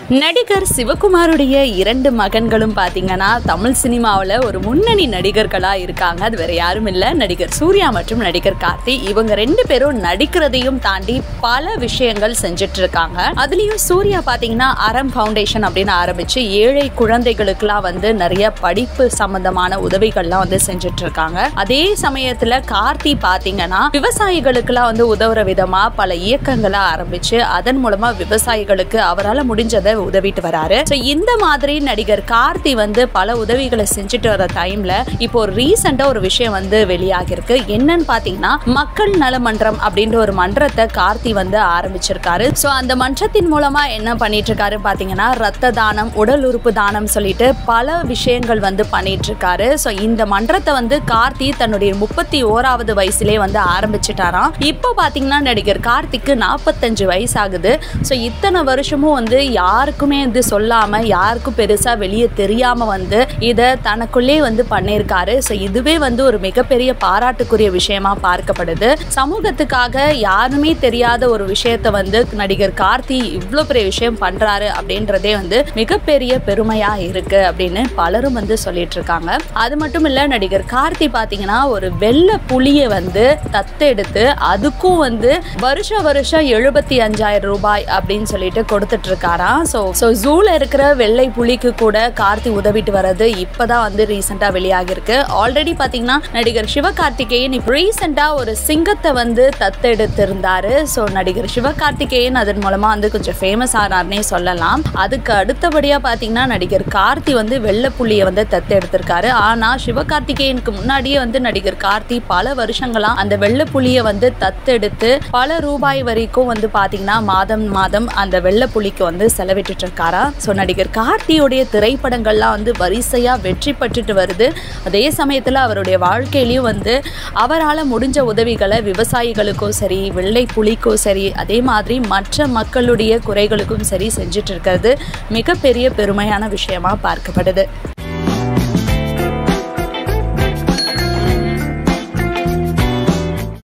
நடிகர் சிவகுமாருடைய இரண்டு மகன்களும் பார்த்தீங்கன்னா தமிழ் சினிமாவில் ஒரு முன்னணி நடிகர்களாக இருக்காங்க அது வேற யாரும் இல்லை நடிகர் சூர்யா மற்றும் நடிகர் கார்த்தி இவங்க ரெண்டு பேரும் நடிக்கிறதையும் தாண்டி பல விஷயங்கள் செஞ்சுட்டு இருக்காங்க அதுலேயும் சூர்யா பார்த்தீங்கன்னா அறம் ஃபவுண்டேஷன் அப்படின்னு ஆரம்பிச்சு ஏழை குழந்தைகளுக்கெல்லாம் வந்து நிறைய படிப்பு சம்பந்தமான உதவிகள்லாம் வந்து செஞ்சுட்டு இருக்காங்க அதே சமயத்தில் கார்த்தி பார்த்தீங்கன்னா விவசாயிகளுக்கெல்லாம் வந்து உதவுற விதமாக பல இயக்கங்களை ஆரம்பிச்சு அதன் மூலமா விவசாயிகளுக்கு அவரால் முடிஞ்சதை உதவிட்டு வராரு ஸோ இந்த மாதிரி நடிகர் கார்த்தி வந்து பல உதவிகளை செஞ்சுட்டு வர டைம்ல இப்போ ஒரு ரீசெண்டா ஒரு விஷயம் வந்து வெளியாகிருக்கு என்னன்னு பாத்தீங்கன்னா மக்கள் நல மன்றம் அப்படின்ற ஒரு மன்றத்தை கார்த்தி வந்து ஆரம்பிச்சிருக்காரு ஸோ அந்த மன்றத்தின் மூலமா என்ன பண்ணிட்டு இருக்காரு பாத்தீங்கன்னா ரத்த தானம் உடல் உறுப்பு தானம் சொல்லிட்டு பல விஷயங்கள் வந்து பண்ணிட்டு இருக்காரு ஸோ இந்த மன்றத்தை வந்து கார்த்தி தன்னுடைய முப்பத்தி ஓராவது வயசுலே வந்து ஆரம்பிச்சிட்டாராம் இப்போ பாத்தீங்கன்னா நடிகர் கார்த்திக்கு நாற்பத்தஞ்சு வயசு ஆகுது ஸோ இத்தனை வருஷமும் வந்து யாருக்குமே வந்து சொல்லாம யாருக்கும் பெருசா வெளியே தெரியாம வந்து இதை தனக்குள்ளே வந்து பண்ணியிருக்காரு ஸோ இதுவே வந்து ஒரு மிகப்பெரிய பாராட்டுக்குரிய விஷயமா பார்க்கப்படுது சமூகத்துக்காக யாருமே தெரியாத ஒரு விஷயத்த வந்து நடிகர் கார்த்தி இவ்வளோ பெரிய விஷயம் பண்றாரு அப்படின்றதே வந்து மிகப்பெரிய பெருமையா இருக்கு அப்படின்னு பலரும் வந்து சொல்லிட்டு இருக்காங்க அது மட்டும் இல்ல நடிகர் கார்த்தி பாத்தீங்கன்னா ஒரு வெள்ளை புலியை வந்து தத்தெடுத்து அதுக்கும் வந்து வருஷ வருஷம் எழுபத்தி அஞ்சாயிரம் ரூபாய் அப்படின்னு சொல்லிட்டு கொடுத்துட்டு இருக்காராம் ஸோ ஸோ ஜூல இருக்கிற வெள்ளை புலிக்கு கூட கார்த்தி உதவிட்டு வர்றது இப்பதான் வந்து ரீசெண்டா வெளியாகிருக்கு ஆல்ரெடி பாத்தீங்கன்னா நடிகர் சிவகார்த்திகேயன் இப்போ ரீசெண்டா ஒரு சிங்கத்தை வந்து தத்தெடுத்திருந்தாரு ஸோ நடிகர் சிவகார்த்திகேயன் அதன் மூலமா வந்து கொஞ்சம் ஃபேமஸ் ஆனார்னே சொல்லலாம் அதுக்கு அடுத்தபடியா பாத்தீங்கன்னா நடிகர் கார்த்தி வந்து வெள்ளை புலியை வந்து தத்தெடுத்திருக்காரு ஆனா சிவகார்த்திகேயனுக்கு முன்னாடியே வந்து நடிகர் கார்த்தி பல வருஷங்களா அந்த வெள்ளை புலியை வந்து தத்தெடுத்து பல ரூபாய் வரைக்கும் வந்து பாத்தீங்கன்னா மாதம் மாதம் அந்த வெள்ளை புலிக்கு வந்து செலவிட்டுட்டு இருக்காரா ஸோ நடிகர் கார்த்தியோடைய திரைப்படங்கள்லாம் வந்து வரிசையா வெற்றி பெற்றுட்டு வருது அதே சமயத்துல அவருடைய வாழ்க்கையிலையும் வந்து அவரால் முடிஞ்ச உதவிகளை விவசாயிகளுக்கும் சரி வெள்ளை புலிக்கும் சரி அதே மாதிரி மற்ற மக்களுடைய குறைகளுக்கும் சரி செஞ்சுட்டு இருக்கிறது மிகப்பெரிய பெருமையான விஷயமா பார்க்கப்படுது